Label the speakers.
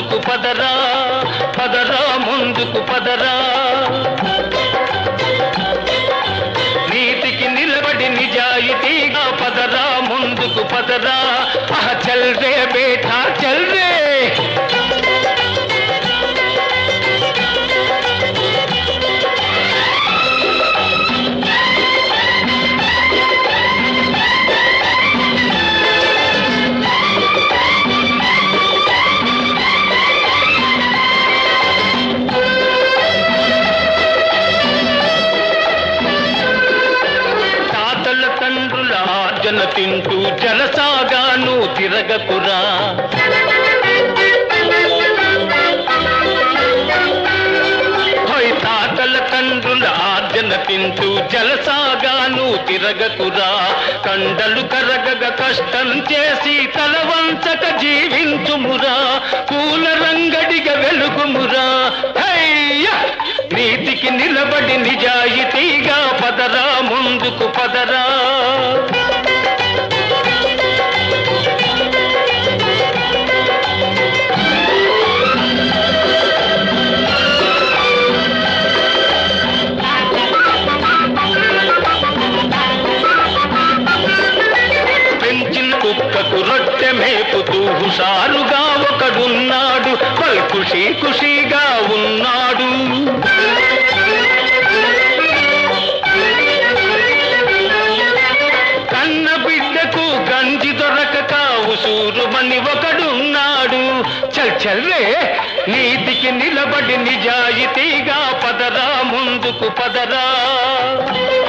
Speaker 1: ముందుకు పదరా పదరా ముందుకు పదరా నీతికి నిలబడి నిజాయితీగా పదరా ముందుకు పదరా ఆహ చల్ రే బేటా చల్ రే తాతల తండ్రుల ఆర్జన తింటూ జలసాగాను తిరగకురా హోయ్ తాతల తండ్రుల ఆర్జన తింటూ జలసాగాను తిరగకురా కండలు కరగగ కష్టం చేసి తలవంచక జీవించుమురా పూల రంగడిగా వెలుగుమురా హయ్యా! నీతికి నిలబడి నిజాయితీగా పదరా ముందుకు పదరా పెంచిన కుక్కకు రొట్టె మేపుతూ హుషారుగా ఒకడున్నాడు పల్ ఖుషీ ఖుషీగా ఉన్నాడు కన్న బిడ్డకు గంజి దొరకక ఉసూరుమని ఒకడున్నాడు చల్ చల్రే నీతికి నిలబడి నిజాయితీగా పదరా ముందుకు పదరా